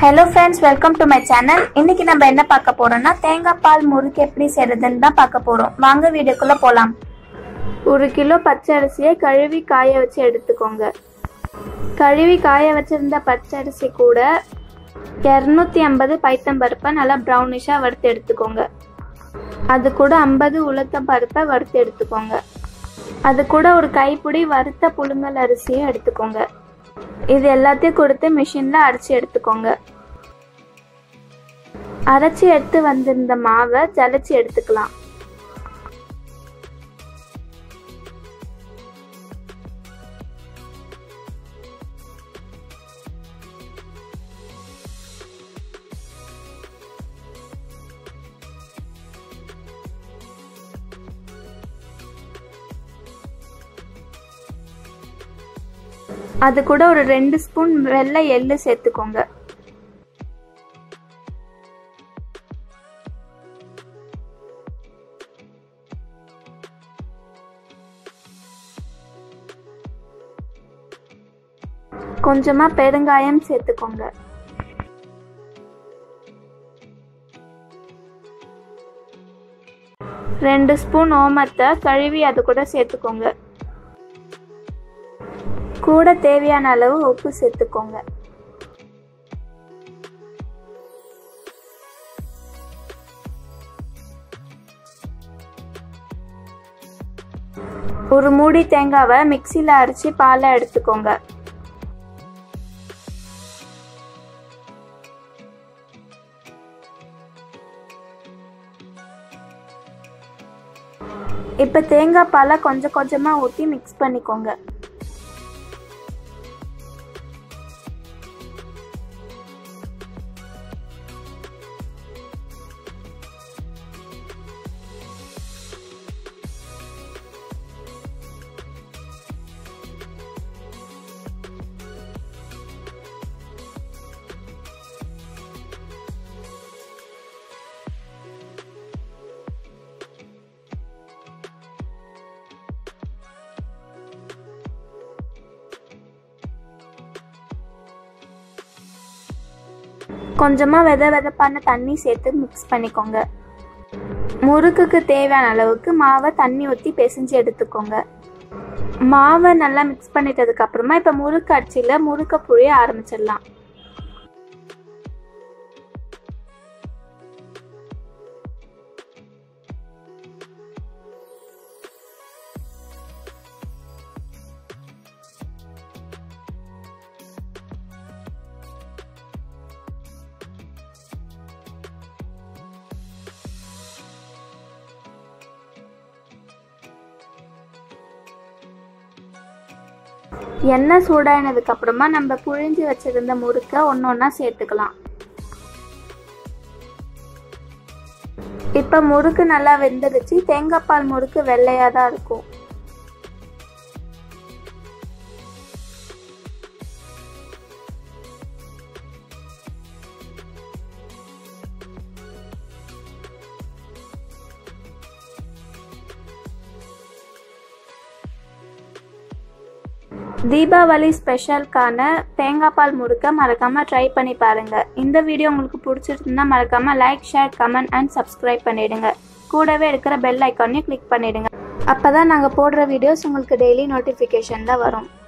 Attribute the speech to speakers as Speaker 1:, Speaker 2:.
Speaker 1: hello friends welcome to my channel இன்னைக்கு நம்ம என்ன பார்க்க போறோம்னா தேங்காய் பால் முறுக்கு எப்படி செய்யறதுன்னு தான் பார்க்க போறோம் வாங்க வீடியோக்குள்ள போலாம் ஒரு கிலோ பச்சை அரிசியை கழுவி காய வச்சு எடுத்துக்கோங்க கழுவி காய வச்சிருந்த பச்சை அரிசி கூட இரநூத்தி ஐம்பது பைத்தம்பருப்பை நல்லா ப்ரௌனிஷாக வறுத்து எடுத்துக்கோங்க அது கூட ஐம்பது உளுத்தம் பருப்பை வறுத்து எடுத்துக்கோங்க அது கூட ஒரு கைப்பிடி வறுத்த புழுங்கல் அரிசியை எடுத்துக்கோங்க இது எல்லாத்தையும் கொடுத்து மிஷினில் அரைச்சி எடுத்துக்கோங்க அரைச்சி எடுத்து வந்திருந்த மாவை ஜலிச்சு எடுத்துக்கலாம் அது கூட ஒரு ரெண்டு ஸ்பூன் வெள்ளை எள்ளு சேர்த்துக்கோங்க கொஞ்சமா பெருங்காயம் சேர்த்துக்கோங்க ரெண்டு ஸ்பூன் ஓமத்தை கழுவி அது கூட சேர்த்துக்கோங்க கூட தேவையான அளவு உப்பு சேர்த்துக்கோங்க ஒரு மூடி தேங்காவை மிக்சியில் அரைச்சி பாலை எடுத்துக்கோங்க இப்போ தேங்காய் பாலை கொஞ்சம் கொஞ்சமாக ஊற்றி மிக்ஸ் பண்ணிக்கோங்க கொஞ்சமாக வித விதப்பான தண்ணி சேர்த்து மிக்ஸ் பண்ணிக்கோங்க முறுக்குக்கு தேவையான அளவுக்கு மாவை தண்ணி ஊற்றி பிசைஞ்சு எடுத்துக்கோங்க மாவை நல்லா மிக்ஸ் பண்ணிட்டதுக்கு அப்புறமா இப்போ முறுக்கு அச்சியில் முறுக்க புழிய ஆரம்பிச்சிடலாம் எண்ணெய் சூடாயினதுக்கு அப்புறமா நம்ம புழிஞ்சு வச்சிருந்த முறுக்க ஒன்று ஒன்றா சேர்த்துக்கலாம் இப்போ முறுக்கு நல்லா வெந்துடுச்சு தேங்காய் பால் முறுக்கு வெள்ளையாக தான் இருக்கும் தீபாவளி ஸ்பெஷலுக்கான தேங்காய் பால் முறுக்க மறக்காமல் ட்ரை பண்ணி பாருங்கள் இந்த வீடியோ உங்களுக்கு பிடிச்சிருந்தா மறக்காமல் like share comment and subscribe பண்ணிவிடுங்க கூடவே இருக்கிற பெல் ஐக்கானையும் கிளிக் பண்ணிவிடுங்க அப்போ தான் நாங்கள் போடுற வீடியோஸ் உங்களுக்கு டெய்லி நோட்டிஃபிகேஷன் தான் வரும்